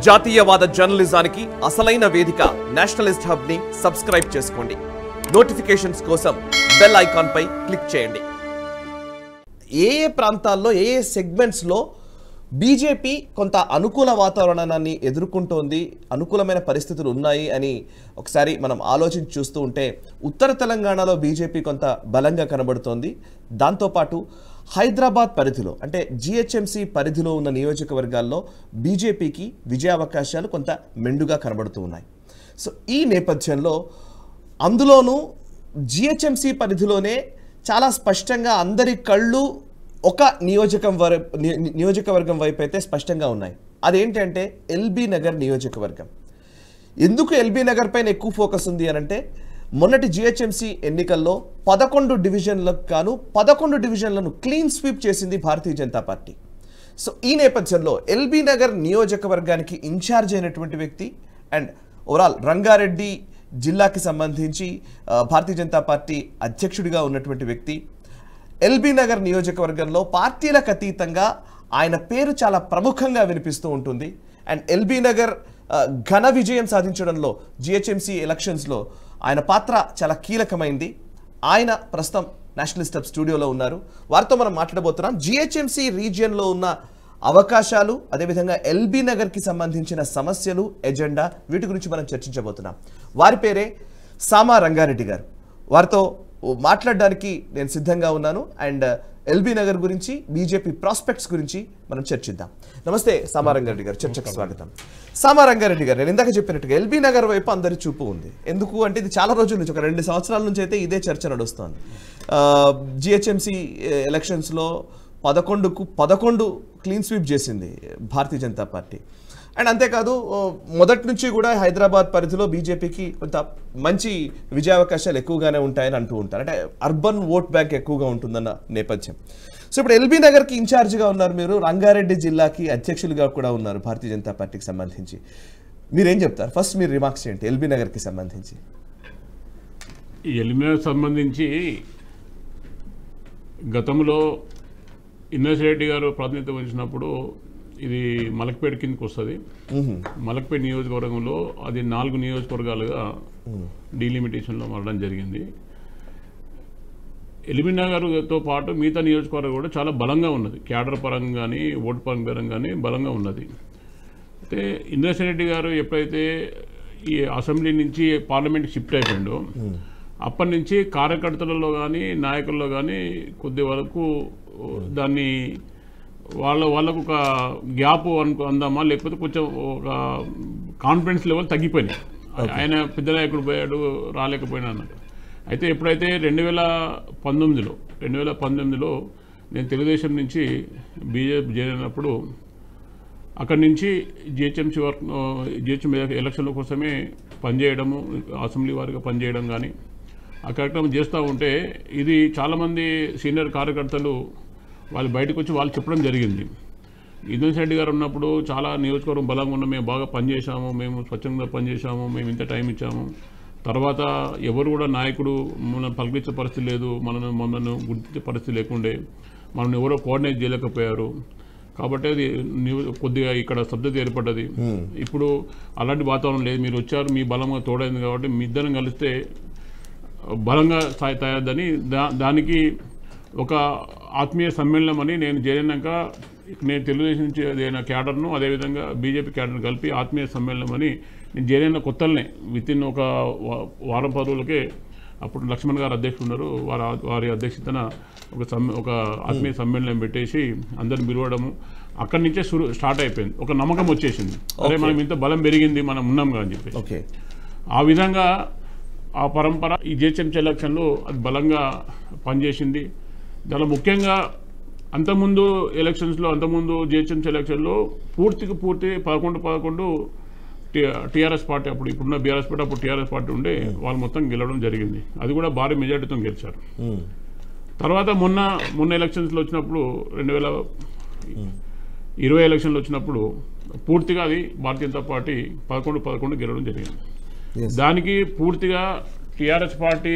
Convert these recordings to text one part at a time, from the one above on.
జాతీయవాద జర్నలిజానికి అసలైన వేదిక నేషనలిస్ట్ హబ్ ని సబ్స్క్రైబ్ చేసుకోండి నోటిఫికేషన్స్ కోసం బెల్ ఐకాన్ పై క్లిక్ చేయండి ఏ ఏ ప్రాంతాల్లో ఏ ఏ సెగ్మెంట్స్లో బీజేపీ కొంత అనుకూల వాతావరణాన్ని ఎదుర్కొంటోంది అనుకూలమైన పరిస్థితులు ఉన్నాయి అని ఒకసారి మనం ఆలోచించి చూస్తూ ఉంటే ఉత్తర తెలంగాణలో బీజేపీ కొంత బలంగా కనబడుతోంది దాంతోపాటు హైదరాబాద్ పరిధిలో అంటే జిహెచ్ఎంసీ పరిధిలో ఉన్న నియోజకవర్గాల్లో బీజేపీకి విజయావకాశాలు కొంత మెండుగా కనబడుతూ ఉన్నాయి సో ఈ నేపథ్యంలో అందులోనూ జిహెచ్ఎంసీ పరిధిలోనే చాలా స్పష్టంగా అందరి కళ్ళు ఒక నియోజకం వర ని- ని- నియోజకవర్గం వైపు అయితే స్పష్టంగా ఉన్నాయి అదేంటంటే ఎల్బీ నగర్ నియోజకవర్గం ఎందుకు ఎల్బీ నగర్ పైన ఎక్కువ ఫోకస్ ఉంది అని అంటే మొన్నటి జిహెచ్ఎంసీ ఎన్నికల్లో పదకొండు డివిజన్లకు గాను పదకొండు డివిజన్లను క్లీన్ స్వీప్ చేసింది భారతీయ జనతా పార్టీ సో ఈ నేపథ్యంలో ఎల్బీ నగర్ నియోజకవర్గానికి ఇన్ఛార్జ్ అయినటువంటి వ్యక్తి అండ్ ఓవరాల్ రంగారెడ్డి జిల్లాకి సంబంధించి ఆ, భారతీయ జనతా పార్టీ అధ్యక్షుడిగా ఉన్నటువంటి వ్యక్తి ఎల్బీ నగర్ నియోజకవర్గంలో పార్టీలకు అతీతంగా ఆయన పేరు చాలా ప్రముఖంగా వినిపిస్తూ ఉంటుంది అండ్ ఎల్బీ నగర్ ఆ, ఘన విజయం సాధించడంలో జిహెచ్ఎంసీ ఎలక్షన్స్లో ఆయన పాత్ర చాలా కీలకమైంది ఆయన ప్రస్తుతం నేషనలిస్ట్ హబ్ స్టూడియోలో ఉన్నారు వారితో మనం మాట్లాడబోతున్నాం జిహెచ్ఎంసీ రీజియన్లో ఉన్న అవకాశాలు అదేవిధంగా ఎల్బీ నగర్కి సంబంధించిన సమస్యలు ఎజెండా వీటి గురించి మనం చర్చించబోతున్నాం వారి పేరే సామా రంగారెడ్డి గారు వారితో మాట్లాడడానికి నేను సిద్ధంగా ఉన్నాను అండ్ ఎల్బీ నగర్ గురించి బీజేపీ ప్రాస్పెక్ట్స్ గురించి మనం చర్చిద్దాం నమస్తే సామారంగారెడ్డి గారు చర్చకు స్వాగతం సామారంగారెడ్డి గారు నేను ఇందాక చెప్పినట్టుగా ఎల్బీ నగర్ వైపు అందరి చూపు ఉంది ఎందుకు అంటే ఇది చాలా రోజుల నుంచి ఒక రెండు సంవత్సరాల నుంచి అయితే ఇదే చర్చ నడుస్తోంది జిహెచ్ఎంసీ ఎలక్షన్స్లో పదకొండుకు పదకొండు క్లీన్ స్వీప్ చేసింది భారతీయ జనతా పార్టీ అండ్ అంతేకాదు ఓ, మొదటి నుంచి కూడా హైదరాబాద్ పరిధిలో బీజేపీకి కొంత మంచి విజయావకాశాలు ఎక్కువగానే ఉంటాయని అంటూ ఉంటారు అంటే అర్బన్ ఓట్ బ్యాంక్ ఎక్కువగా ఉంటుందన్న నేపథ్యం సో ఇప్పుడు ఎల్బీ నగర్కి ఇన్ఛార్జిగా ఉన్నారు మీరు రంగారెడ్డి జిల్లాకి అధ్యక్షులుగా కూడా ఉన్నారు భారతీయ జనతా పార్టీకి సంబంధించి మీరేం చెప్తారు ఫస్ట్ మీరు రిమార్క్స్ ఏంటి ఎల్బీ నగర్కి సంబంధించి ఈ ఎలిమినేట్ సంబంధించి గతంలో ఇన్నస్ రెడ్డి గారు ప్రాతినిధ్యం వహించినప్పుడు ఇది మలక్పేట కిందకి వస్తుంది మలక్పేట నియోజకవర్గంలో అది నాలుగు నియోజకవర్గాలుగా డీలిమిటేషన్లో మారడం జరిగింది ఎలిమినగర్తో పాటు మిగతా నియోజకవర్గం కూడా చాలా బలంగా ఉన్నది క్యాడర్ పరంగా కానీ ఓటు పరంగా కానీ బలంగా ఉన్నది అయితే ఇంద్రసేన్ రెడ్డి గారు ఎప్పుడైతే ఈ అసెంబ్లీ నుంచి పార్లమెంట్ షిఫ్ట్ అయిపోయిండో అప్పటి నుంచి కార్యకర్తలలో కానీ నాయకుల్లో కానీ కొద్ది వరకు దాన్ని వాళ్ళ వాళ్ళకు ఒక గ్యాప్ అనుకో అందామా లేకపోతే కొంచెం ఒక కాన్ఫిడెన్స్ లెవెల్ తగ్గిపోయినాయి ఆయన పెద్ద నాయకుడు పోయాడు రాలేకపోయినా అన్నట్టు అయితే ఎప్పుడైతే రెండు వేల పంతొమ్మిదిలో రెండు వేల పంతొమ్మిదిలో నేను తెలుగుదేశం నుంచి బీజేపీ చేరినప్పుడు అక్కడి నుంచి జిహెచ్ఎంసీ వర్క్ జిహెచ్ఎం ఎలక్షన్ల కోసమే పనిచేయడము అసెంబ్లీ వారిగా పనిచేయడం కానీ ఆ కార్యక్రమం చేస్తూ ఉంటే ఇది చాలామంది సీనియర్ కార్యకర్తలు వాళ్ళు బయటకు వచ్చి వాళ్ళు చెప్పడం జరిగింది ఇంద్రన్ రెడ్డి గారు ఉన్నప్పుడు చాలా నియోజకవర్గం బలంగా ఉన్నాం మేము బాగా పనిచేశాము మేము స్వచ్ఛంగా పనిచేశాము మేము ఇంత టైం ఇచ్చాము తర్వాత ఎవరు కూడా నాయకుడు మనల్ని పలికించే పరిస్థితి లేదు మనను మనను గుర్తించే పరిస్థితి లేకుండే మనం ఎవరో కోఆర్డినేట్ చేయలేకపోయారు కాబట్టి అది నియో- కొద్దిగా ఇక్కడ స్తబ్దత ఏర్పడ్డది ఇప్పుడు అలాంటి వాతావరణం లేదు మీరు వచ్చారు మీ బలంగా తోడైంది కాబట్టి మీ ఇద్దరం కలిస్తే బలంగా స్థాయి తయారదని దా దానికి ఒక ఆత్మీయ సమ్మేళనం అని నేను చేరినాక నేను తెలుగుదేశం నుంచి అదైన క్యాడర్ను అదేవిధంగా బీజేపీ క్యాడర్ను కలిపి ఆత్మీయ సమ్మేళనం అని నేను చేరిన కొత్తలనే విత్ ఇన్ ఒక వా- వారం పది రోజులకే అప్పుడు లక్ష్మణ్ గారు అధ్యక్షుడు ఉన్నారు వారి వారి అధ్యక్షతన ఒక సమ్మె ఒక ఆత్మీయ సమ్మేళనం పెట్టేసి అందరిని పిలవడము అక్కడి నుంచే షురు స్టార్ట్ అయిపోయింది ఒక నమ్మకం వచ్చేసింది అరే మనం ఇంత బలం పెరిగింది మనం ఉన్నాం కదా అని చెప్పి ఓకే ఆ విధంగా ఆ పరంపర ఈ జిహెచ్ఎంసీ ఎలక్షన్లో అది బలంగా పనిచేసింది దానిలో ముఖ్యంగా అంతకుముందు ఎలక్షన్స్లో అంతకుముందు జిహెచ్ఎంసీ ఎలక్షన్లో పూర్తికి పూర్తి పదకొండు పదకొండు టీఆర్ఎస్ పార్టీ అప్పుడు ఇప్పుడున్న బీఆర్ఎస్ పార్టీ అప్పుడు టీఆర్ఎస్ పార్టీ ఉండే వాళ్ళు మొత్తం గెలవడం జరిగింది అది కూడా భారీ మెజార్టీతో గెలిచారు తర్వాత మొన్న మొన్న ఎలక్షన్స్లో వచ్చినప్పుడు రెండు వేల ఇరవై ఎలక్షన్లు వచ్చినప్పుడు పూర్తిగా అది భారతీయ జనతా పార్టీ పదకొండు పదకొండు గెలవడం జరిగింది Yes. దానికి పూర్తిగా టీఆర్ఎస్ పార్టీ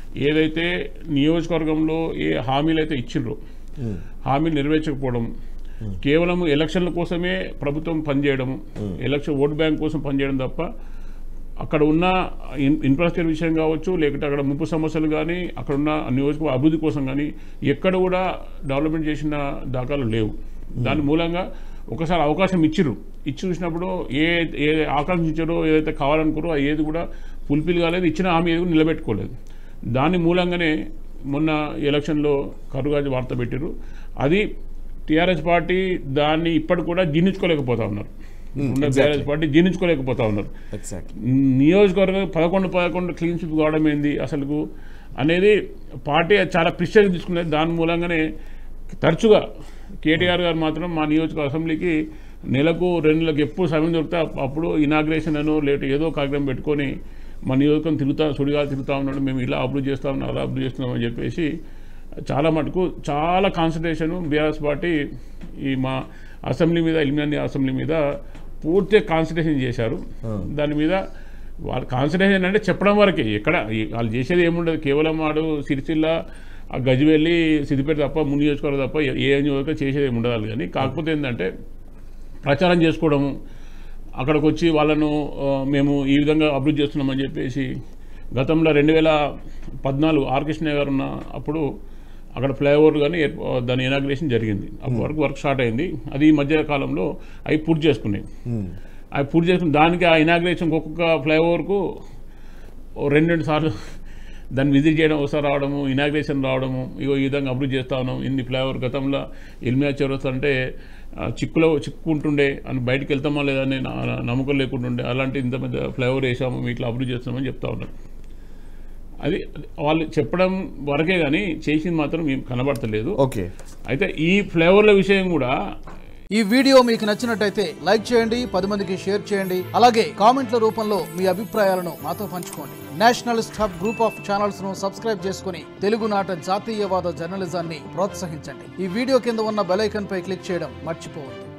ఏదైతే నియోజకవర్గంలో ఏ హామీలు అయితే ఇచ్చిండ్రో హామీలు నెరవేర్చకపోవడం కేవలం ఎలక్షన్ల కోసమే ప్రభుత్వం పనిచేయడము ఎలక్షన్ ఓట్ బ్యాంక్ కోసం పనిచేయడం తప్ప అక్కడ ఉన్న ఇన్ ఇన్ఫ్రాస్ట్రక్చర్ విషయం కావచ్చు లేకుంటే అక్కడ ముప్పు సమస్యలు కానీ అక్కడ ఉన్న నియోజకవర్గ అభివృద్ధి కోసం కానీ ఎక్కడ కూడా డెవలప్మెంట్ చేసిన దాఖలు లేవు దాని మూలంగా ఒకసారి అవకాశం ఇచ్చిర్రు ఇచ్చి చూసినప్పుడు ఏ ఏ ఆకాంక్షించారో ఏదైతే కావాలనుకున్నారో అది ఏది కూడా ఫుల్ఫిల్ కాలేదు ఇచ్చిన హామీ ఏది కూడా నిలబెట్టుకోలేదు దాని మూలంగానే మొన్న ఎలక్షన్లో కరుగాజు వార్త పెట్టారు అది టీఆర్ఎస్ పార్టీ దాన్ని ఇప్పటికి కూడా జీర్ణించుకోలేకపోతా ఉన్నారు ఉన్న టీఆర్ఎస్ పార్టీ జీర్ణించుకోలేకపోతా ఉన్నారు ఎగ్జాక్ట్లీ నియోజకవర్గం పదకొండు పదకొండు క్లీన్ స్వీప్ కావడం ఏంది అసలుకు అనేది పార్టీ చాలా ప్రిస్టేజ్ తీసుకునేది దాని మూలంగానే తరచుగా కేటీఆర్ గారు మాత్రం మా నియోజకవర్గ అసెంబ్లీకి నెలకు రెండు నెలలకు ఎప్పుడు సమయం దొరికితే అప్- అప్పుడు ఇనాగ్రేషన్ అనో లేకపోతే ఏదో కార్యక్రమం పెట్టుకొని మా నియోజకవర్గం తిరుగుతా సుడిగా తిరుగుతూ ఉన్నాడు మేము ఇలా అభివృద్ధి చేస్తా ఉన్నాం అలా అభివృద్ధి చేస్తున్నామని చెప్పేసి చాలా మటుకు చాలా కాన్సన్ట్రేషన్ బీఆర్ఎస్ పార్టీ ఈ మా అసెంబ్లీ మీద ఎలిమినాని అసెంబ్లీ మీద పూర్తిగా కాన్సన్ట్రేషన్ చేశారు దాని మీద వాళ్ళ కాన్సన్ట్రేషన్ అంటే చెప్పడం వరకే ఎక్కడ ఈ- వాళ్ళు చేసేది ఏముండదు కేవలం వాడు సిరిసిల్ల ఆ గజివెళ్ళి సిద్దిపేట తప్ప ముందు నియోజకవర్గం తప్ప ఏ- ఏ నియోజకవర్గం చేసేది ఏమి ఉండదు కానీ కాకపోతే ఏంటంటే ప్రచారం చేసుకోవడము అక్కడికి వచ్చి వాళ్ళను ఆ, మేము ఈ విధంగా అభివృద్ధి చేస్తున్నామని చెప్పేసి గతంలో రెండు వేల పద్నాలుగు ఆర్ కృష్ణ గారు ఉన్న అప్పుడు అక్కడ ఫ్లైఓవర్ కానీ ఏర్ప- దాని ఇనాగ్రేషన్ జరిగింది అప్పటి వరకు వర్క్ స్టార్ట్ అయింది అది ఈ మధ్య కాలంలో అవి పూర్తి చేసుకున్నాయి అవి పూర్తి చేసుకుని దానికి ఆ ఇనాగ్రేషన్ ఒక్కొక్క ఫ్లైఓవర్కు ఓ రెండు రెండు సార్లు దాన్ని విజిట్ చేయడం ఒకసారి రావడము ఇనాగ్రేషన్ రావడము ఇగో ఈ విధంగా అభివృద్ధి చేస్తా ఉన్నాం ఇన్ని ఫ్లైఓవర్ గతంలో ఎల్మియా చౌరస్తా అంటే ఆ, చిక్కులో చిక్కుంటుండే అని బయటికి వెళ్తామా లేదా అని నా- నమ్మకం లేకుంటుండే అలాంటి ఇంత పెద్ద ఫ్లైఓవర్ వేసాము ఇట్లా అభివృద్ధి చేస్తున్నామని చెప్తా ఉన్నారు అది వాళ్ళు చెప్పడం వరకే కానీ చేసింది మాత్రం ఏం కనబడతలేదు ఓకే అయితే ఈ ఫ్లేవర్ల విషయం కూడా ఈ వీడియో మీకు నచ్చినట్టయితే లైక్ చేయండి పది మందికి షేర్ చేయండి అలాగే కామెంట్ల రూపంలో మీ అభిప్రాయాలను మాతో పంచుకోండి nationalist hub group of channels ను సబ్స్క్రైబ్ చేసుకుని తెలుగునాట జాతీయవాద జర్నలిజాన్ని ప్రోత్సహించండి ఈ వీడియో కింద ఉన్న బెల్ ఐకాన్ పై క్లిక్ చేయడం మర్చిపోవద్దు